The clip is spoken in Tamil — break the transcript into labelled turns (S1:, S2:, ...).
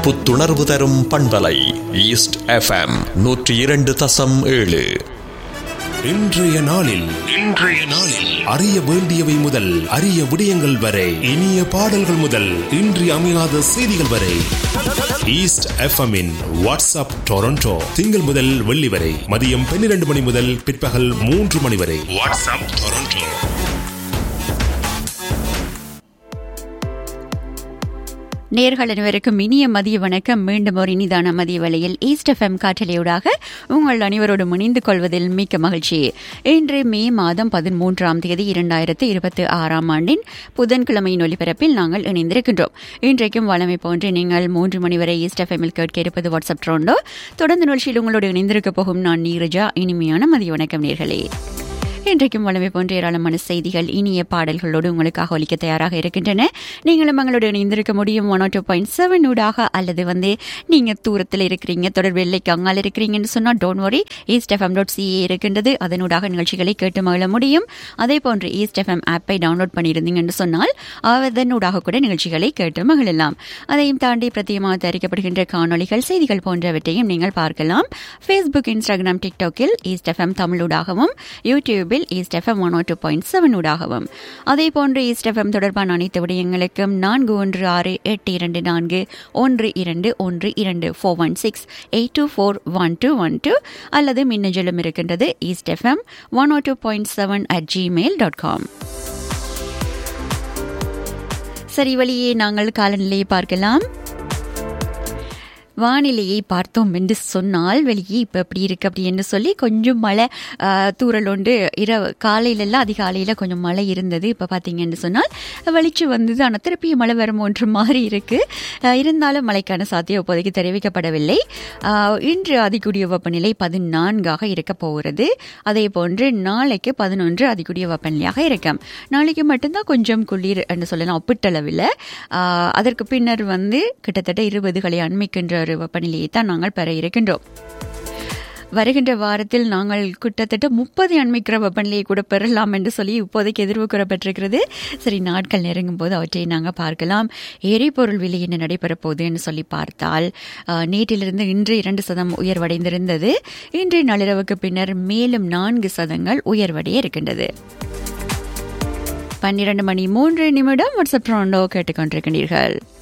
S1: புத்துணர்வு தரும் பண்பலை ஈஸ்ட் எஃப்எம் நூற்றி இரண்டு தசம் ஏழு
S2: இன்றைய நாளில் இன்றைய நாளில் அறிய வேண்டியவை முதல் அரிய விடயங்கள் வரை இனிய பாடல்கள் முதல் இன்றி அமையாத செய்திகள் வரை ஈஸ்ட் எஃப்எம்மின் வாட்ஸ்அப் டொரண்டோ திங்கள் முதல் வெள்ளி வரை மதியம் பன்னிரண்டு மணி முதல் பிற்பகல் மூன்று மணி வரை வாட்ஸ்அப் டொரண்டோ
S3: நேர்கள் அனைவருக்கும் இனிய மதிய வணக்கம் மீண்டும் ஒரு இனிதான மதிய வேளையில் ஈஸ்ட் எஃப்எம் காற்றலையூடாக உங்கள் அனைவரோடும் இணைந்து கொள்வதில் மிக்க மகிழ்ச்சி இன்று மே மாதம் பதிமூன்றாம் தேதி இரண்டாயிரத்து இருபத்தி ஆறாம் ஆண்டின் புதன்கிழமையின் ஒலிபரப்பில் நாங்கள் இணைந்திருக்கின்றோம் இன்றைக்கும் வளமை போன்று நீங்கள் மூன்று மணி வரை ஈஸ்ட் எஃப்எம்மில் கேட்க இருப்பது வாட்ஸ்அப் ட்ரோண்டோ தொடர்ந்து நிகழ்ச்சியில் உங்களோடு இணைந்திருக்க போகும் நான் நீரஜா இனிமையான மதிய வணக்கம் நேர்களே இன்றைக்கும் வளமை போன்ற ஏராளமான செய்திகள் இனிய பாடல்களோடு உங்களுக்காக ஒலிக்க தயாராக இருக்கின்றன நீங்களும் எங்களோடு இணைந்திருக்க முடியும் ஒன் டூ பாயிண்ட் செவன் ஊடாக அல்லது வந்து நீங்கள் தூரத்தில் இருக்கிறீங்க தொடர்பு எல்லைக்கு அங்கால் இருக்கிறீங்கன்னு சொன்னால் don't worry east FM dot CA இருக்கின்றது அதனூடாக நிகழ்ச்சிகளை கேட்டு மகிழ முடியும் அதே போன்று ஈஸ்ட் எஃப்எம் ஆப்பை டவுன்லோட் பண்ணியிருந்தீங்கன்னு சொன்னால் அதனூடாக கூட நிகழ்ச்சிகளை கேட்டு மகிழலாம் அதையும் தாண்டி பிரத்தியமாக தயாரிக்கப்படுகின்ற காணொலிகள் செய்திகள் போன்றவற்றையும் நீங்கள் பார்க்கலாம் ஃபேஸ்புக் இன்ஸ்டாகிராம் டிக்டாக்கில் ஈஸ்ட் எஃப்எம் தமிழூடாகவும் யூடியூபில் east FM one two point seven ஊடாகவும் அதே போன்று ஈஸ்ட் எஃப்எம் தொடர்பான அனைத்து விடயங்களுக்கும் நான்கு ஒன்று ஆறு எட்டு இரண்டு நான்கு ஒன்று இரண்டு ஒன்று இரண்டு four one six eight two four one two one two அல்லது மின்னஞ்சலும் இருக்கின்றது east FM one two point seven at Gmail dot com சரி வழியே நாங்கள் காலநிலையை பார்க்கலாம் வானிலையை பார்த்தோம் என்று சொன்னால் வெளியே இப்போ எப்படி இருக்கு அப்படி என்று சொல்லி கொஞ்சம் மழை தூரல் உண்டு இரவு காலையிலெல்லாம் அதிகாலையில் கொஞ்சம் மழை இருந்தது இப்போ பார்த்தீங்கன்னு சொன்னால் வெளிச்சு வந்தது ஆனால் திருப்பி மழை வரும் ஒன்று மாதிரி இருக்கு இருந்தாலும் மழைக்கான சாத்தியம் இப்போதைக்கு தெரிவிக்கப்படவில்லை இன்று அதிகூடிய வெப்பநிலை பதினான்காக இருக்க போகிறது அதே போன்று நாளைக்கு பதினொன்று அதிகூடிய வெப்பநிலையாக இருக்கும் நாளைக்கு மட்டும்தான் கொஞ்சம் குளிர் என்று சொல்லலாம் ஒப்பிட்டளவில் அதற்கு பின்னர் வந்து கிட்டத்தட்ட இருபதுகளை அண்மிக்கின்ற ஒரு வெப்பநிலையை தான் நாங்கள் பெற இருக்கின்றோம் வருகின்ற வாரத்தில் நாங்கள் கிட்டத்தட்ட முப்பது அண்மிக்கிற வெப்பநிலையை கூட பெறலாம் என்று சொல்லி இப்போதைக்கு எதிர்வு கூறப்பட்டிருக்கிறது சரி நாட்கள் நெருங்கும் போது அவற்றை நாங்கள் பார்க்கலாம் எரிபொருள் விலை என்ன நடைபெறப் போகுதுன்னு சொல்லி பார்த்தால் நேற்றிலிருந்து இன்று இரண்டு சதம் உயர்வடைந்திருந்தது இன்று நள்ளிரவுக்கு பின்னர் மேலும் நான்கு சதங்கள் உயர்வடைய இருக்கின்றது பன்னிரண்டு மணி மூன்று நிமிடம் வாட்ஸ்அப் ட்ரோண்டோ கேட்டுக்கொண்டிருக்கிறீர்கள்